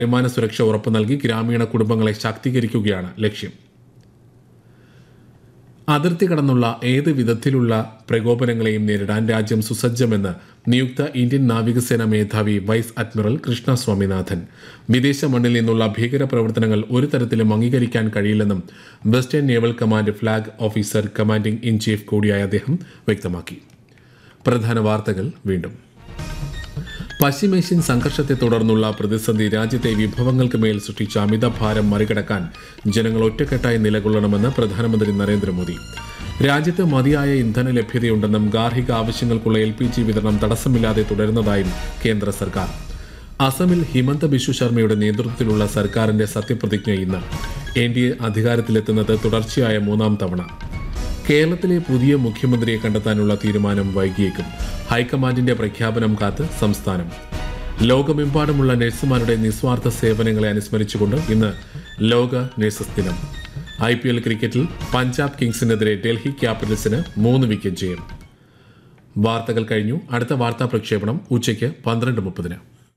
വരുമാന സുരക്ഷ ഉറപ്പു നൽകി ഗ്രാമീണ കുടുംബങ്ങളെ ശാക്തീകരിക്കുകയാണ് ലക്ഷ്യം അതിർത്തി കടന്നുള്ള ഏത് വിധത്തിലുള്ള പ്രകോപനങ്ങളെയും നേരിടാൻ രാജ്യം സുസജ്ജമെന്ന് നിയുക്ത ഇന്ത്യൻ നാവികസേന മേധാവി വൈസ് അഡ്മിറൽ കൃഷ്ണ സ്വാമിനാഥൻ വിദേശ മണ്ണിൽ നിന്നുള്ള ഭീകര പ്രവർത്തനങ്ങൾ ഒരു തരത്തിലും അംഗീകരിക്കാൻ കഴിയില്ലെന്നും western naval command flag officer commanding in chief കൂടിയായ അദ്ദേഹം വ്യക്തമാക്കി പ്രധാന വാർത്തകൾ വീണ്ടും പശ്ചിമേഷ്യൻ സംഘർഷത്തെ തുടർന്നുള്ള പ്രതിസന്ധി രാജ്യത്തെ വിഭവങ്ങൾക്ക് മേൽ സൃഷ്ടിച്ച അമിതഭാരം മറികടക്കാൻ ജനങ്ങൾ ഒറ്റക്കെട്ടായി നിലകൊള്ളണമെന്ന് പ്രധാനമന്ത്രി നരേന്ദ്രമോദി രാജ്യത്ത് മതിയായ ഇന്ധന ലഭ്യതയുണ്ടെന്നും ഗാർഹിക ആവശ്യങ്ങൾക്കുള്ള എൽ പി ജി വിതരണം തടസ്സമില്ലാതെ തുടരുന്നതായും കേന്ദ്ര സർക്കാർ അസമിൽ ഹിമന്ത ബിശ്വ ശർമ്മയുടെ നേതൃത്വത്തിലുള്ള സർക്കാരിന്റെ സത്യപ്രതിജ്ഞ ഇന്ന് എൻ ഡി എ അധികാരത്തിലെത്തുന്നത് തുടർച്ചയായ മൂന്നാം തവണ കേരളത്തിലെ പുതിയ മുഖ്യമന്ത്രിയെ കണ്ടെത്താനുള്ള തീരുമാനം വൈകിയേക്കും ഹൈക്കമാൻഡിന്റെ പ്രഖ്യാപനം കാത്ത് സംസ്ഥാനം ലോകമെമ്പാടുമുള്ള നഴ്സുമാരുടെ നിസ്വാർത്ഥ സേവനങ്ങളെ അനുസ്മരിച്ചുകൊണ്ട് ഇന്ന് ലോക നഴ്സസ് ദിനം ഐ പി എൽ ക്രിക്കറ്റിൽ പഞ്ചാബ് കിങ്സിനെതിരെ ഡൽഹി ക്യാപിറ്റൽസിന് മൂന്ന് വിക്കറ്റ് ജയം വാർത്തകൾ കഴിഞ്ഞു അടുത്ത വാർത്താ പ്രക്ഷേപണം ഉച്ചയ്ക്ക് പന്ത്രണ്ട് മുപ്പതിന്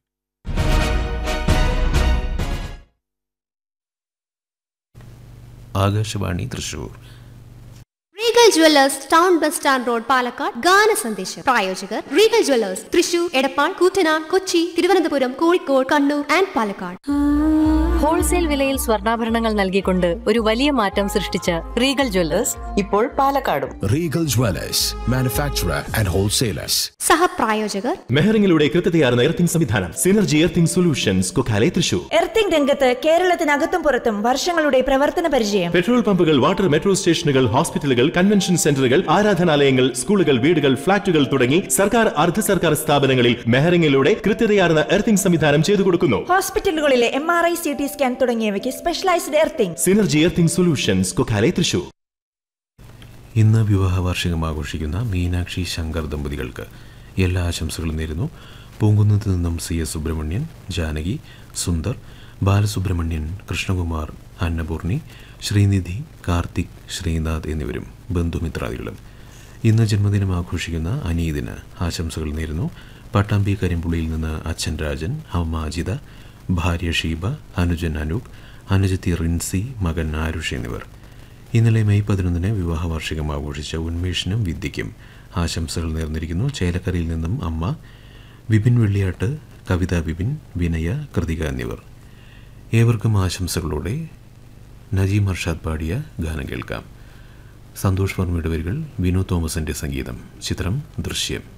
Akashvani Thrissur Regal Jewellers town bus stand road Palakkad ഗാന സന്ദേശം പ്രായോജകർ Regal Jewellers Thrissur Edappal Koottanad Kochi Thiruvananthapuram Kozhikode Kannur and Palakkad wholesale വിലയിൽ സ്വർണ്ണാഭരണങ്ങൾ നൽകിക്കൊണ്ട് ഒരു വലിയ മാറ്റം സൃഷ്ടിച്ച റീഗൽ ജ്വല്ലേഴ്സ് ഇപ്പോൾ പാലക്കാടും Regal Dwellers, manufacturer and wholesalers. സഹപ്രായോജകർ മെഹറിംഗിലൂടെ കൃത്യതയാർന്ന എർത്തിംഗ് സംവിധാനം Synergy Earthing Solutions Kokkale Thrissur earthing രംഗത്ത് കേരളത്തിനകത്തും പുറത്തും വർഷങ്ങളുടെ പ്രവർത്തന പരിചയം പെട്രോൾ പമ്പുകൾ വാട്ടർ മെട്രോ സ്റ്റേഷനുകൾ ഹോസ്പിറ്റലുകൾ കൺവെൻഷൻ സെന്ററുകൾ ആരാധനാലയങ്ങൾ സ്കൂളുകൾ വീടുകൾ ഫ്ളാറ്റുകൾ തുടങ്ങി സർക്കാർ അർദ്ധ സർക്കാർ സ്ഥാപനങ്ങളിൽ മെഹറിംഗിലൂടെ കൃത്യതയാർന്ന എർത്തിംഗ് സംവിധാനം ചെയ്തു കൊടുക്കുന്നു ഹോസ്പിറ്റലുകളിലെ M R I C T scan തുടങ്ങിയവയ്ക്ക് specialised earthing Synergy Earthing Solutions Kokkale Thrissur ഇന്ന് വിവാഹ വാർഷികം ആഘോഷിക്കുന്ന മീനാക്ഷി ശങ്കർ ദമ്പതികൾക്ക് എല്ലാ ആശംസകളും നേരുന്നു പൂങ്കുന്നത്ത് നിന്നും സി എസ് സുബ്രഹ്മണ്യൻ ജാനകി സുന്ദർ ബാലസുബ്രഹ്മണ്യൻ കൃഷ്ണകുമാർ അന്നപൂർണി ശ്രീനിധി കാർത്തിക് ശ്രീനാഥ് എന്നിവരും ബന്ധുമിത്രാദികളും ഇന്ന് ജന്മദിനം ആഘോഷിക്കുന്ന അനീതിന് ആശംസകൾ നേരുന്നു പട്ടാമ്പി കരിമ്പുള്ളിയിൽ നിന്ന് അച്ഛൻ രാജൻ അമ്മ അജിത ഭാര്യ ഷീബ അനുജൻ അനൂപ് അനുജത്തി റിൻസി മകൻ ആരുഷ് എന്നിവർ ഇന്നലെ മെയ് പതിനൊന്നിന് വിവാഹ വാർഷികം ആഘോഷിച്ച ഉന്മേഷിനും വിദ്യയ്ക്കും ആശംസകൾ നേർന്നിരിക്കുന്നു ചേലക്കരയിൽ നിന്നും അമ്മ വിപിൻ വെള്ളിയാട്ട് കവിത വിപിൻ വിനയ കൃതിക എന്നിവർ ഏവർക്കും ആശംസകളോടെ നജീം അർഷാദ് പാടിയ ഗാനം കേൾക്കാം സന്തോഷ് വർമ്മയുടെ വരികൾ വിനു തോമസിൻ്റെ സംഗീതം ചിത്രം ദൃശ്യം